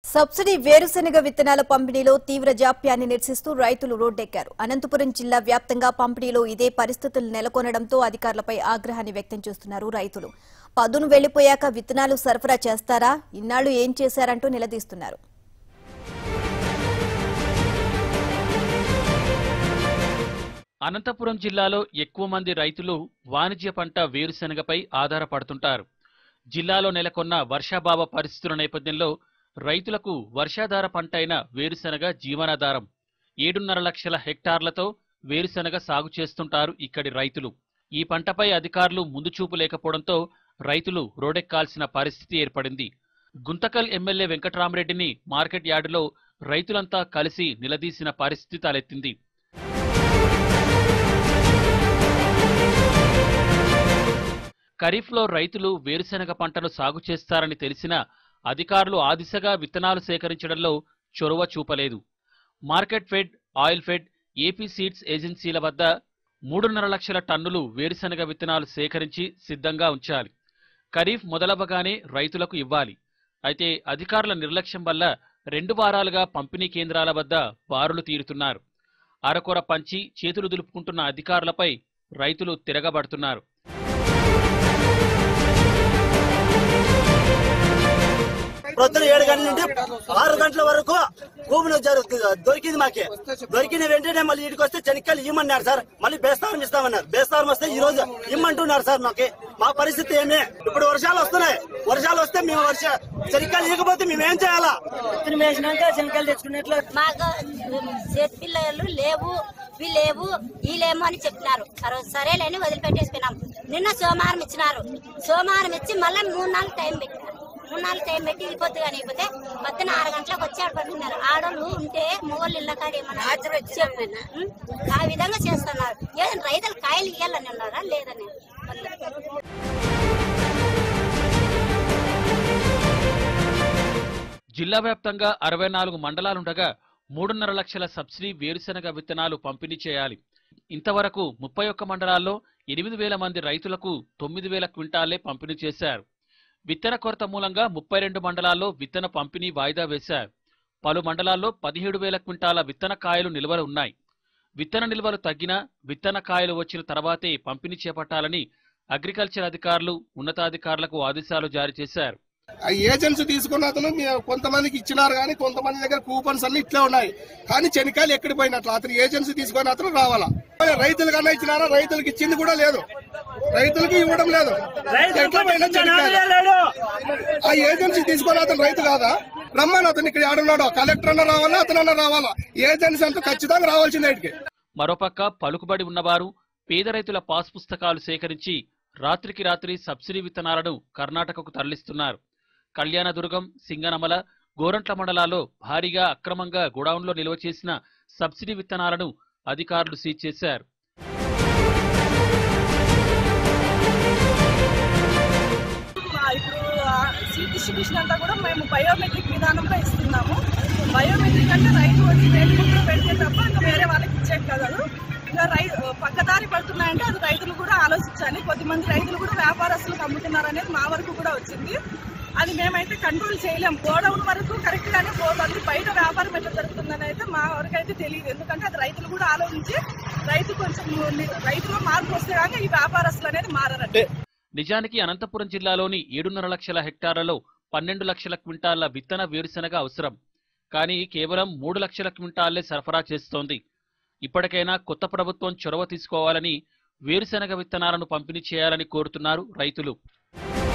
Subsidy వేరుశెనగ విత్తనాల పంపిణీలో తీవ్ర జాప్యాన్ని నిరసిస్తూ రైతులు రోడ్డెక్కారు అనంతపురం జిల్లా వ్యాప్తంగా పంపిణీలో ఇదే పరిస్థితులు నెలకొనడంతో అధికారులపై ఆగ్రహాన్ని వ్యక్తం చేస్తున్నారు రైతులు పదును వెళ్లిపోయాక విత్తనాలు సరఫరా చేస్తారా ఇన్నాళ్లు ఏం చేశారంటూ నిలదీస్తున్నారు అనంతపురం జిల్లాలో ఎక్కువ మంది రైతులు వాణిజ్య పంట వేరుశెనగపై ఆధారపడుతుంటారు జిల్లాలో నెలకొన్న వర్షాభావ పరిస్థితుల నేపథ్యంలో రైతులకు వర్షాధార పంట అయిన వేరుశెనగ జీవనాధారం ఏడున్నర లక్షల హెక్టార్లతో వేరుశెనగ సాగు చేస్తుంటారు ఇక్కడి రైతులు ఈ పంటపై అధికారులు ముందు చూపు లేకపోవడంతో రైతులు రోడెక్కాల్సిన పరిస్థితి ఏర్పడింది గుంతకల్ ఎమ్మెల్యే వెంకట్రామరెడ్డిని మార్కెట్ యార్డులో రైతులంతా కలిసి నిలదీసిన పరిస్థితి తలెత్తింది ఖరీఫ్లో రైతులు వేరుశెనగ పంటను సాగు చేస్తారని తెలిసినా అధికారులు ఆ దిశగా విత్తనాలు సేకరించడంలో చొరవ చూపలేదు market fed oil fed AP seeds ఏజెన్సీల వద్ద మూడున్నర లక్షల టన్నులు వేరుశెనగ విత్తనాలు సేకరించి సిద్ధంగా ఉంచాలి ఖరీఫ్ మొదలవగానే రైతులకు ఇవ్వాలి అయితే అధికారుల నిర్లక్ష్యం వల్ల రెండు వారాలుగా పంపిణీ కేంద్రాల వద్ద బారులు తీరుతున్నారు అరకొర పంచి చేతులు దులుపుకుంటున్న అధికారులపై రైతులు తిరగబడుతున్నారు ప్రొద్దున ఏడు గంటల నుండి ఆరు గంటల వరకు భూమిలో జరుగుతుంది దొరికింది మాకే దొరికిన వెంటనే మళ్ళీ ఇంటికి వస్తే చెనిక్కాయలు ఇమ్మన్నారు సార్ మళ్ళీ బేస్తారం ఇస్తామన్నారు బేస్తారం వస్తే ఈ రోజు ఇమ్మంటున్నారు సార్ మాకి మా పరిస్థితి ఏమి ఇప్పుడు వర్షాలు వస్తున్నాయి వర్షాలు వస్తే మేము వర్ష చెనిక్కాయలు ఇవ్వకపోతే మేము ఏం చేయాలా విత్తనం వేసినాక శనకాయలు తెచ్చుకున్నట్లు మాకు చేతి పిల్లలు లేవు ఇవి లేవు ఈ లేము అని చెప్పినారు ఆ రోజు సరేలేని వదిలిపెట్టేసిపోయినాం నిన్న సోమవారం ఇచ్చినారు సోమవారం ఇచ్చి మళ్ళీ మూడు నాలుగు టైం పెట్టినారు మూడు నాలుగు టైం పెట్టి వెళ్ళిపోద్దు కానీ అయిపోతే పొద్దున ఆరు గంటలకు వచ్చి ఆడ పడుతున్నారు ఆడోళ్ళు ఉంటే మొగోళ్ళు ఇళ్ళ కాడ ఏమన్నా చెప్పు. ఉం? ఆ విధంగా చేస్తున్నారు ఏదైనా రైతులు కాయలు ఇవ్వాలని ఉన్నారా లేదని జిల్లా వ్యాప్తంగా అరవై నాలుగు మండలాలుండగా మూడున్నర లక్షల సబ్సిడీ వేరుశెనగ విత్తనాలు పంపిణీ చేయాలి ఇంతవరకు ముప్పై ఒక్క మండలాల్లో ఎనిమిది వేల మంది రైతులకు తొమ్మిది వేల క్వింటాలే పంపిణీ చేశారు విత్తన కొరత మూలంగా ముప్పై రెండు మండలాల్లో విత్తన పంపిణీ వాయిదా వేశారు పలు మండలాల్లో పదిహేడు వేల క్వింటాల విత్తన కాయలు నిల్వలు ఉన్నాయి విత్తన నిల్వలు తగ్గినా విత్తన కాయలు వచ్చిన తర్వాతే పంపిణీ చేపట్టాలని అగ్రికల్చర్ అధికారులు ఉన్నతాధికారులకు ఆదేశాలు జారీ చేశారు ఆ ఏజెన్సీ తీసుకున్న అతను మీ- కొంతమందికి ఇచ్చినారు కానీ కొంతమంది దగ్గర కూపన్స్ అన్ని ఇట్లే ఉన్నాయి కానీ చెనికాయలు ఎక్కడి పోయినట్లు అతను ఏజెన్సీ తీసుకొని అతను రావాలా రైతులు కన్నా ఇచ్చినారా రైతులకు ఇచ్చింది కూడా లేదు రైతులకు ఇవ్వడం లేదు ఎట్లా పోయినా చెనిక్కాయలు? ఆ ఏజెన్సీ తీసుకొని అతను రైతు కాదా రమ్మని అతను ఇక్కడ ఆడున్నాడు కలెక్టర్ అన్న రావాలా అతనన్నా రావాలా ఏజెన్సీ అంతా ఖచ్చితంగా రావాల్సిందే ఇక్కడికి మరోపక్క పలుకుబడి ఉన్నవారు పేద రైతుల పాస్ పుస్తకాలు సేకరించి రాత్రికి రాత్రి సబ్సిడీ విత్తనాలను కర్ణాటకకు తరలిస్తున్నారు కళ్యాణదుర్గం సింగనమల గోరంట్ల మండలాల్లో భారీగా అక్రమంగా గోడౌన్లో నిల్వ చేసిన సబ్సిడీ విత్తనాలను అధికారులు సీజ్ చేశారు మా ఇప్పుడు సీట్ డిస్ట్రిబ్యూషన్ అంతా కూడా మేము బయోమెట్రిక్ విధానంలో ఇస్తున్నాము బయోమెట్రిక్ అంటే రైతు వచ్చి వేలుముద్ర పెడితే తప్ప ఇంకా వేరే వాళ్ళకి ఇచ్చేది కదా ఇంకా రైతు పక్కదారి పడుతున్నాయంటే అది రైతులు కూడా ఆలోచించాలి కొద్దిమంది రైతులు కూడా వ్యాపారస్తులకు అమ్ముతున్నారు అనేది మా వరకు కూడా వచ్చింది అది మేమైతే కంట్రోల్ చేయలేం గోడౌన్ వరకు కరెక్ట్ గానే పోతుంది బయట వ్యాపారం ఎట్లా జరుగుతుందని అయితే మా వరకు అయితే తెలియదు ఎందుకంటే అది రైతులు కూడా ఆలోచించి రైతు కొంచెం రైతులో మార్పు వస్తే కానీ ఈ వ్యాపారస్తులు అనేది మారరండి నిజానికి అనంతపురం జిల్లాలోని ఏడున్నర లక్షల హెక్టార్లలో పన్నెండు లక్షల క్వింటాళ్ల విత్తన వేరుశెనగ అవసరం కానీ కేవలం మూడు లక్షల క్వింటాళ్లే సరఫరా చేస్తోంది ఇప్పటికైనా కొత్త ప్రభుత్వం చొరవ తీసుకోవాలని వేరుశెనగ విత్తనాలను పంపిణీ చేయాలని కోరుతున్నారు రైతులు